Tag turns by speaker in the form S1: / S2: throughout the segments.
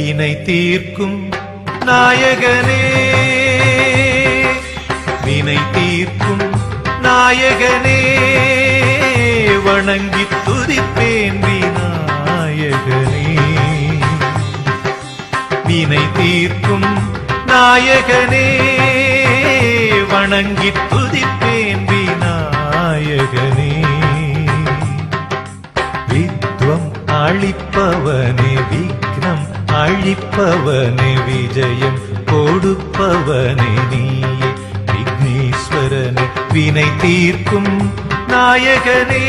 S1: வினை தீர்க்கும் நாயகனே வினை தீர்க்கும் நாயகனே வணங்கி துதிப்பேன் விநாயகனே வினை தீர்க்கும் நாயகனே வணங்கி துதிப்பேன் விநாயகனே வித்வம் அழிப்பவனே விக்னம் அழிப்பவனே விஜயம் கொடுப்பவனே நீயே விக்னேஸ்வரனே வினை தீர்க்கும் நாயகனே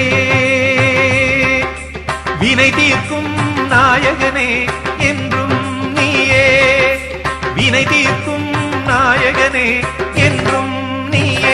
S1: வினை தீர்க்கும் நாயகனே என்றும் நீயே வினை தீர்க்கும் நாயகனே என்றும் நீயே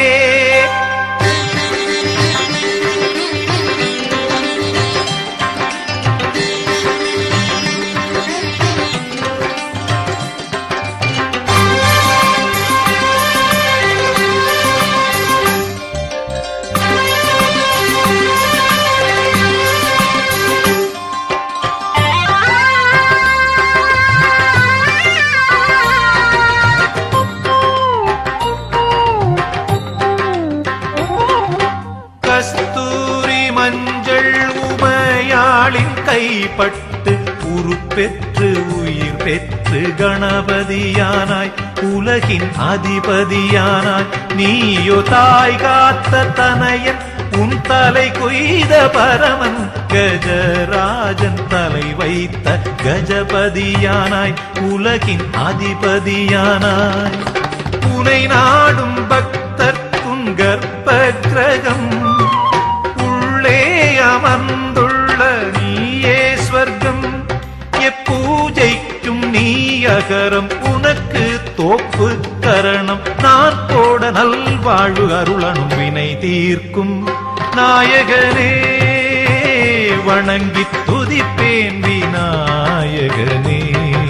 S1: கஸ்தூரி மஞ்சள் உமையாளின் கைப்பட்டு உருப்பெற்று உயிர் பெற்று கணபதியானாய் உலகின் அதிபதியானாய் நீயோ தாய் காத்த தனையன் உன் தலை கொய்த பரமன் கஜராஜன் தலை வைத்த கஜபதியானாய் உலகின் அதிபதியானாய் உனை நாடும் பக்தர்க்கும் கர்ப்ப கிரகம் உள்ளே அமர்ந்துள்ள நீயே ஸ்வர்க்கம் எப்பூஜைக்கும் நீ அகரம் உனக்கு தோப்பு கரணம் நாற்போட நல்வாழ்வு அருளனும் வினை தீர்க்கும் நாயகனே வணங்கி துதிப்பேன் விநாயகனே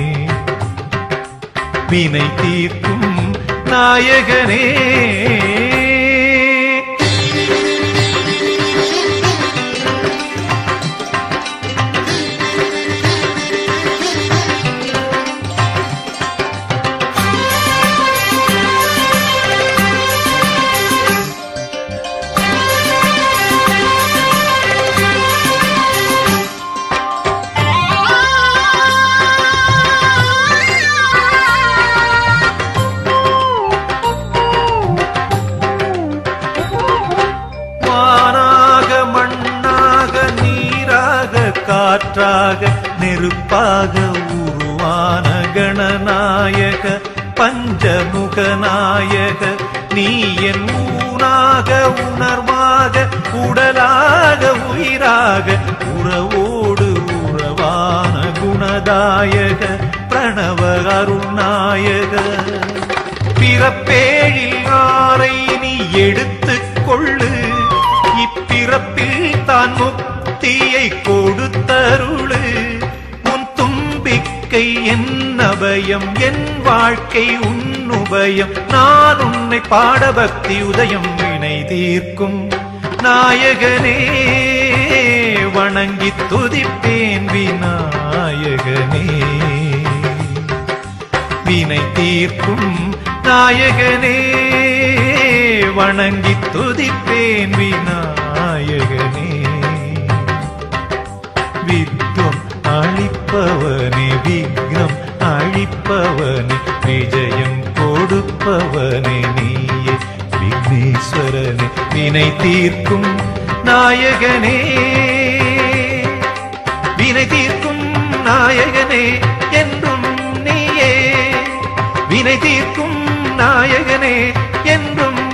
S1: வினை தீர்க்கும் நாயகனே வானாக மண்ணாக நீராக காற்றாக நெருப்பாக உருவான கணநாயக பஞ்சமுக நாயக நீ என் ஊனாக உணர்வாக உடலாக உயிராக உறவோடு உறவான குணதாயக பிரணவ அருள்நாயக பிறப்பேழில் ஆரை நீ எடுத்துக் கொள்ளு இப்பிறப்பில் தான் முக்தியை கொடுத்தருளு உன் தும்பிக்கை என் அபயம் என் வாழ்க்கை உன் உபயம் நான் உன்னை பாட பக்தி உதயம் வினை தீர்க்கும் நாயகனே வணங்கி துதிப்பேன் விநாயகனே வினை தீர்க்கும் நாயகனே வணங்கி துதிப்பேன் விநாயகனே வித்வம் அழிப்பவனே விக்னம் அழிப்பவனே விஜயம் கொடுப்பவனே நீயே விக்னேஸ்வரனே வினை தீர்க்கும் நாயகனே வினை தீர்க்கும் நாயகனே என்றும் நீயே வினை தீர்க்கும் நாயகனே என்றும்